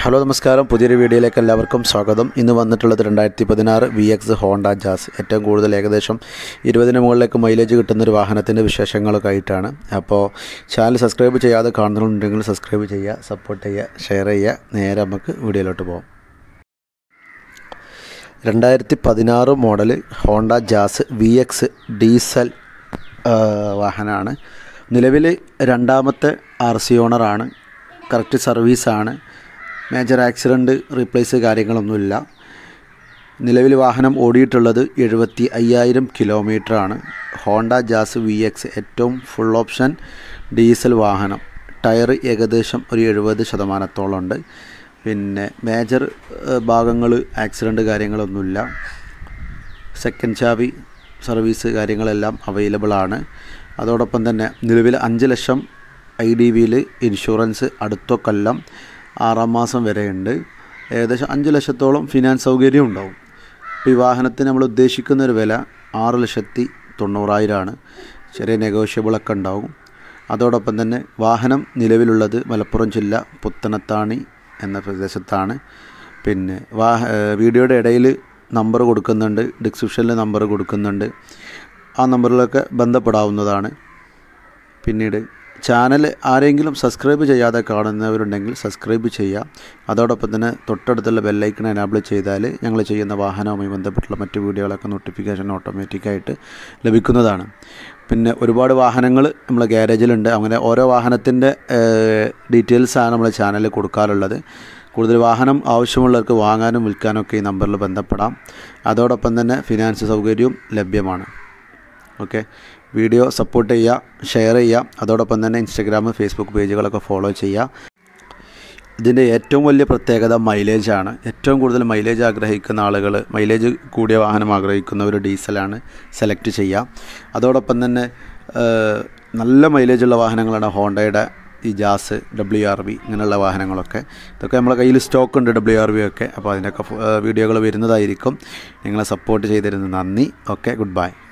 hello നമസ്കാരം പുതിയൊരു വീഡിയോയിലേക്ക് എല്ലാവർക്കും സ്വാഗതം ഇന്ന് വന്നിട്ടുള്ളത് രണ്ടായിരത്തി പതിനാറ് വി എക്സ് ഹോണ്ട ജാസ് ഏറ്റവും കൂടുതൽ ഏകദേശം ഇരുപതിന് മുകളിലേക്ക് മൈലേജ് കിട്ടുന്ന ഒരു വാഹനത്തിൻ്റെ വിശേഷങ്ങളൊക്കെ ആയിട്ടാണ് അപ്പോൾ ചാനൽ സബ്സ്ക്രൈബ് ചെയ്യാതെ കാണുന്നുണ്ടെങ്കിൽ സബ്സ്ക്രൈബ് ചെയ്യുക സപ്പോർട്ട് ചെയ്യുക ഷെയർ ചെയ്യുക നേരെ നമുക്ക് വീഡിയോയിലോട്ട് പോകാം രണ്ടായിരത്തി പതിനാറ് model Honda Jazz V X diesel വാഹനമാണ് നിലവിൽ രണ്ടാമത്തെ ആർ സി ഓണറാണ് കറക്റ്റ് സർവീസാണ് മേജർ ആക്സിഡൻറ്റ് റീപ്ലേസ് കാര്യങ്ങളൊന്നുമില്ല നിലവിൽ വാഹനം ഓടിയിട്ടുള്ളത് എഴുപത്തി അയ്യായിരം കിലോമീറ്ററാണ് ഹോണ്ട ജാസ് വി എക്സ് ഏറ്റവും ഫുൾ ഓപ്ഷൻ ഡീസൽ വാഹനം ടയർ ഏകദേശം ഒരു എഴുപത് ശതമാനത്തോളം ഉണ്ട് പിന്നെ മേജർ ഭാഗങ്ങൾ ആക്സിഡൻറ്റ് കാര്യങ്ങളൊന്നുമില്ല സെക്കൻഡ് ചാവി സർവീസ് കാര്യങ്ങളെല്ലാം അവൈലബിൾ ആണ് അതോടൊപ്പം തന്നെ നിലവിൽ അഞ്ച് ലക്ഷം ഐ ഡി വിയിൽ ഇൻഷുറൻസ് അടുത്ത കൊല്ലം ആറാം മാസം വരെയുണ്ട് ഏകദേശം അഞ്ച് ലക്ഷത്തോളം ഫിനാൻസ് സൗകര്യം ഉണ്ടാവും ഇപ്പോൾ ഈ വാഹനത്തിന് നമ്മൾ ഉദ്ദേശിക്കുന്ന ഒരു വില ആറ് ലക്ഷത്തി തൊണ്ണൂറായിരമാണ് ചെറിയ നെഗോഷ്യബിളൊക്കെ ഉണ്ടാവും അതോടൊപ്പം തന്നെ വാഹനം നിലവിലുള്ളത് മലപ്പുറം ജില്ല പുത്തനത്താണി എന്ന പ്രദേശത്താണ് പിന്നെ വാഹ വീഡിയോയുടെ ഇടയിൽ നമ്പർ കൊടുക്കുന്നുണ്ട് ഡിസ്ക്രിപ്ഷനിൽ നമ്പർ കൊടുക്കുന്നുണ്ട് ആ നമ്പറിലൊക്കെ ബന്ധപ്പെടാവുന്നതാണ് പിന്നീട് ചാനൽ ആരെങ്കിലും സബ്സ്ക്രൈബ് ചെയ്യാതെ കാണുന്നവരുണ്ടെങ്കിൽ സബ്സ്ക്രൈബ് ചെയ്യുക അതോടൊപ്പം തന്നെ തൊട്ടടുത്തുള്ള ബെല്ലൈക്കൺ എനാബിൾ ചെയ്താൽ ഞങ്ങൾ ചെയ്യുന്ന വാഹനവുമായി ബന്ധപ്പെട്ടുള്ള മറ്റ് വീഡിയോകളൊക്കെ നോട്ടിഫിക്കേഷൻ ഓട്ടോമാറ്റിക്കായിട്ട് ലഭിക്കുന്നതാണ് പിന്നെ ഒരുപാട് വാഹനങ്ങൾ നമ്മൾ ഗ്യാരേജിലുണ്ട് അങ്ങനെ ഓരോ വാഹനത്തിൻ്റെ ഡീറ്റെയിൽസാണ് നമ്മൾ ചാനലിൽ കൊടുക്കാറുള്ളത് കൂടുതൽ വാഹനം ആവശ്യമുള്ളവർക്ക് വാങ്ങാനും വിൽക്കാനും ഒക്കെ ഈ നമ്പറിൽ ബന്ധപ്പെടാം അതോടൊപ്പം തന്നെ ഫിനാൻസ് സൗകര്യവും ലഭ്യമാണ് ഓക്കെ വീഡിയോ സപ്പോർട്ട് ചെയ്യുക ഷെയർ ചെയ്യുക അതോടൊപ്പം തന്നെ ഇൻസ്റ്റഗ്രാം ഫേസ്ബുക്ക് പേജുകളൊക്കെ ഫോളോ ചെയ്യുക ഇതിൻ്റെ ഏറ്റവും വലിയ പ്രത്യേകത മൈലേജാണ് ഏറ്റവും കൂടുതൽ മൈലേജ് ആഗ്രഹിക്കുന്ന ആളുകൾ മൈലേജ് കൂടിയ വാഹനം ആഗ്രഹിക്കുന്നവർ ഡീസലാണ് സെലക്ട് ചെയ്യുക അതോടൊപ്പം തന്നെ നല്ല മൈലേജുള്ള വാഹനങ്ങളാണ് ഹോണ്ടയുടെ ഈ ജാസ് ഡബ്ല്യു ആർ വി ഇങ്ങനെയുള്ള വാഹനങ്ങളൊക്കെ ഇതൊക്കെ നമ്മളെ കയ്യിൽ സ്റ്റോക്ക് ഉണ്ട് ഡബ്ല്യു ആർ വി ഒക്കെ അപ്പോൾ അതിൻ്റെയൊക്കെ വീഡിയോകൾ വരുന്നതായിരിക്കും നിങ്ങളെ സപ്പോർട്ട് ചെയ്തിരുന്നു നന്ദി ഓക്കെ ഗുഡ് ബൈ